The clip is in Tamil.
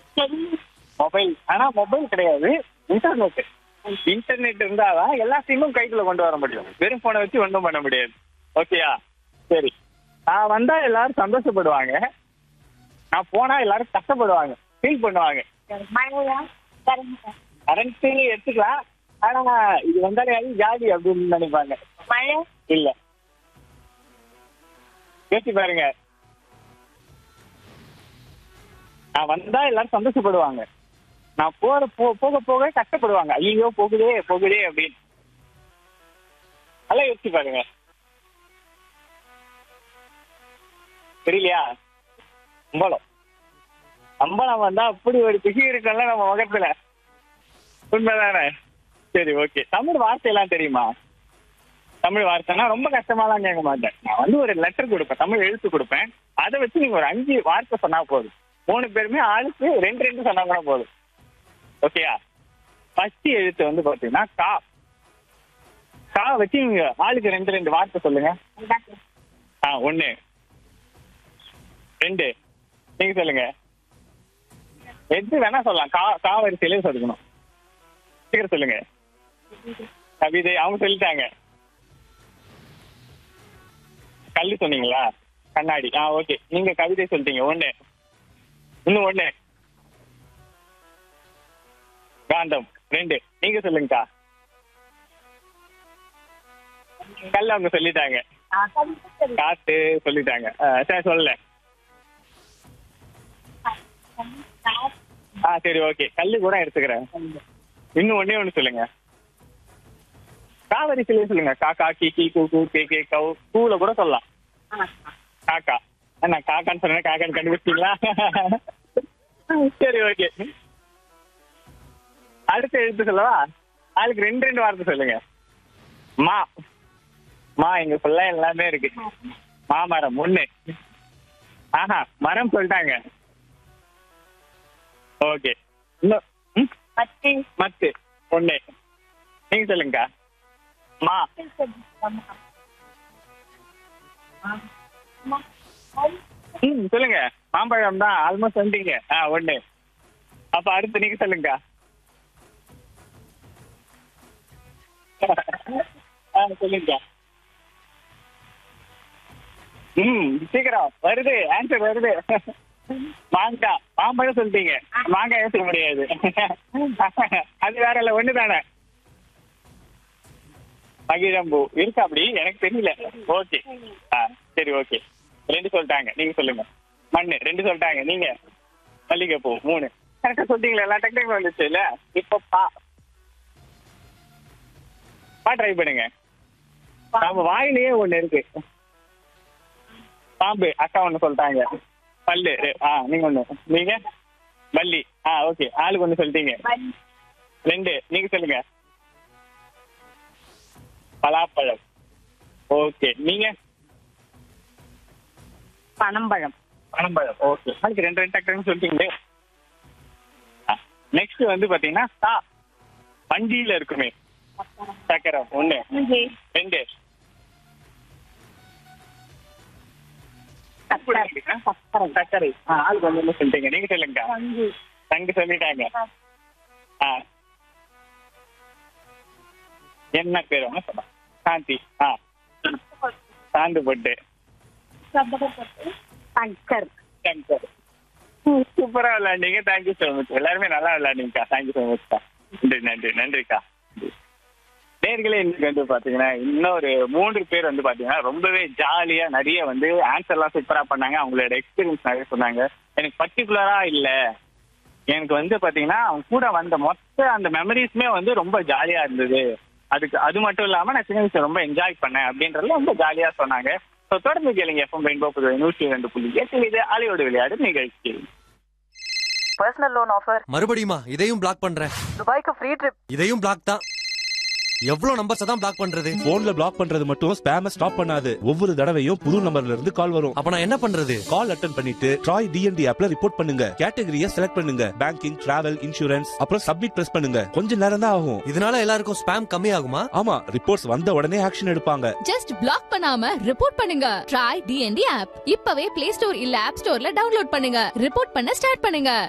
மொபைல் ஆனா மொபைல் கிடையாது இன்டர்நெட் இன்டர்நெட் இருந்தாதான் எல்லா சிம்மும் கைக்குள்ள கொண்டு வர முடியும் வெறும் போனை வச்சு ஒன்றும் பண்ண முடியாது ஓகேயா சரி நான் வந்தா எல்லாரும் சந்தோஷப்படுவாங்க நான் போனா எல்லாரும் கஷ்டப்படுவாங்க ஃபீல் பண்ணுவாங்க மழையா கரண்ட் கரண்ட் எடுத்துக்கலாம் ஆனா இது வந்தாலே அது ஜாலி அப்படின்னு நினைப்பாங்க மழை இல்ல யோசிச்சு பாருங்க நான் வந்தா எல்லாரும் சந்தோஷப்படுவாங்க நான் போற போ- போக போக கஷ்டப்படுவாங்க ஐயோ போகுதே போகுதே அப்படின்னு நல்லா யோசிச்சு பாருங்க தெரியலையா சம்பளம் சம்பளம் வந்தா அப்படி ஒரு குஷி இருக்கும்ல நம்ம முகத்துல உண்மைதானே சரி ஓகே தமிழ் வார்த்தை எல்லாம் தெரியுமா தமிழ் வார்த்தைனா ரொம்ப கஷ்டமாலாம் கேட்க மாட்டேன் நான் வந்து ஒரு லெட்டர் கொடுப்பேன் தமிழ் எழுத்து கொடுப்பேன் அதை வச்சு நீங்க ஒரு அஞ்சு வார்த்தை சொன்னா போதும் மூணு பேருமே ஆளுக்கு ரெண்டு ரெண்டு சொன்னா கூட போதும் ஓகேயா ஃபர்ஸ்ட் எழுத்து வந்து பாத்தீங்கன்னா கா கா வச்சு நீங்க ஆளுக்கு ரெண்டு ரெண்டு வார்த்தை சொல்லுங்க ஆ ஒண்ணு ரெண்டு நீங்க சொல்லுங்க எது வேணா சொல்லலாம் கா கா வரிசையிலே சொல்லணும் சீக்கிரம் சொல்லுங்க கவிதை அவங்க சொல்லிட்டாங்க கல்லு சொன்னீங்களா கண்ணாடி ஆ ஓகே நீங்க கவிதை சொல்லிட்டீங்க ஒண்ணு இன்னும் ஒண்ணு காந்தம் ரெண்டு நீங்க சொல்லுங்கக்கா கல்லு அவங்க சொல்லிட்டாங்க காத்து சொல்லிட்டாங்க ஆ, சரி சொல்லல ஆ சரி ஓகே கல்லு கூட எடுத்துக்கிறேன் இன்னும் ஒண்ணே ஒண்ணு சொல்லுங்க காவரி சிலையை சொல்லுங்க காக்கா கி கி கூ கூ கே கே கவு கூல கூட சொல்லலாம் காக்கா நான் காக்கான்னு சொன்னேன் காக்கான்னு கண்டுபிடிச்சிங்களா சரி ஓகே அடுத்த எழுத்து சொல்லவா ஆளுக்கு ரெண்டு ரெண்டு வார்த்தை சொல்லுங்க மா மா எங்க ஃபுல்லா எல்லாமே இருக்கு மாமரம் ஒண்ணு ஆஹா மரம் சொல்லிட்டாங்க ஓகே இன்னும் ம்? பத்து மத்து ஒண்ணு நீங்க சொல்லுங்கக்கா மா ம் சொல்லுங்க மாம்பழம் தான் ஆல்மோஸ்ட் வந்துட்டீங்க ஆ ஒண்ணு அப்ப அடுத்து நீங்க சொல்லுங்கக்கா ஆ சொல்லுங்கக்கா ம் சீக்கிரம் வருது ஆன்சர் வருது மாங்காய் மாம்பழம் சொல்லிட்டீங்க மாங்காய் ஏற்க முடியாது அது வேற இல்ல ஒண்ணு தானே மகிழம்பூ இருக்கா அப்படி எனக்கு தெரியல ஓகே ஆ சரி ஓகே ரெண்டு சொல்லிட்டாங்க நீங்க சொல்லுங்க மண்ணு ரெண்டு சொல்லிட்டாங்க நீங்க மல்லிகைப்பூ மூணு கரெக்டா சொல்லிட்டீங்களா எல்லா டெக்னிக்கும் வந்துச்சு இல்ல இப்ப பா பா ட்ரை பண்ணுங்க நம்ம வாயிலேயே ஒண்ணு இருக்கு பாம்பு அக்கா ஒண்ணு சொல்லிட்டாங்க பல்லு ரெ- ஆ நீங்க ஒண்ணு நீங்க பல்லி ஆ ஓகே ஆளுக்கு ஒண்ணு சொல்லிட்டீங்க ரெண்டு நீங்க சொல்லுங்க பலாப்பழம் ஓகே நீங்க பனம்பழம் பனம்பழம் ஓகே அதுக்கு ரெண்டு ரெண்டு டக்குன்னு சொல்லிட்டீங்களே நெக்ஸ்ட் வந்து பாத்தீங்கன்னா சா வண்டியில இருக்குமே சக்கரம் ஒண்ணு ரெண்டு சக்கரை ஆ, ஆளுக்கு ஒண்ணு ஒண்ணு சொல்லிட்டீங்க நீங்க சொல்லுங்க தங்கு சொல்லிட்டாங்க ஆ என்ன பேர் வேணா சொல்லலாம் சாந்தி ஆ சாந்து பொட்டு சங்கர் சங்கர் சூப்பரா விளையாண்டீங்க தேங்க்யூ ஸோ மச் எல்லாருமே நல்லா விளையாண்டீங்கக்கா தேங்க்யூ ஸோ மச்க்கா நன்றி நன்றி நன்றிக்கா நேர்களே இன்னைக்கு வந்து பாத்தீங்கன்னா இன்னொரு மூன்று பேர் வந்து பாத்தீங்கன்னா ரொம்பவே ஜாலியா நிறைய வந்து ஆன்சர் எல்லாம் சூப்பரா பண்ணாங்க அவங்களோட எக்ஸ்பீரியன்ஸ் நிறைய சொன்னாங்க எனக்கு பர்டிகுலரா இல்ல எனக்கு வந்து பாத்தீங்கன்னா அவங்க கூட வந்த மொத்த அந்த மெமரிஸ்மே வந்து ரொம்ப ஜாலியா இருந்தது அதுக்கு அது மட்டும் இல்லாம நான் சின்ன வயசுல ரொம்ப என்ஜாய் பண்ணேன் அப்படின்றதுல ரொம்ப ஜாலியா சொன்னாங்க ஸோ தொடர்ந்து கேளுங்க எஃப்எம் ரெயின்போ புதுவை நூற்றி ரெண்டு புள்ளி எட்டு இது அலையோடு விளையாடு நிகழ்ச்சி பர்சனல் லோன் ஆஃபர் மறுபடியுமா இதையும் பிளாக் பண்றேன் துபாய்க்கு ஃப்ரீ ட்ரிப் இதையும் பிளாக் தான் எவ்வளவு நம்பர்ஸ் தான் பிளாக் பண்றது போன்ல பிளாக் பண்றது மட்டும் ஸ்பேம ஸ்டாப் பண்ணாது ஒவ்வொரு தடவையும் புது நம்பர்ல இருந்து கால் வரும் அப்ப நான் என்ன பண்றது கால் அட்டன் பண்ணிட்டு ட்ராய் டிஎன்டி ஆப்ல ரிப்போர்ட் பண்ணுங்க கேட்டகரிய செலக்ட் பண்ணுங்க பேங்கிங் டிராவல் இன்சூரன்ஸ் அப்புறம் சப்மிட் பிரஸ் பண்ணுங்க கொஞ்ச நேரம் தான் ஆகும் இதனால எல்லாருக்கும் ஸ்பேம் கம்மி ஆகுமா ஆமா ரிப்போர்ட்ஸ் வந்த உடனே ஆக்ஷன் எடுப்பாங்க ஜஸ்ட் பிளாக் பண்ணாம ரிப்போர்ட் பண்ணுங்க ட்ரை டிஎன்டி ஆப் இப்பவே பிளே ஸ்டோர் இல்ல ஆப் ஸ்டோர்ல டவுன்லோட் பண்ணுங்க ரிப்போர்ட் பண்ண ஸ்டார்ட் பண்ணுங்க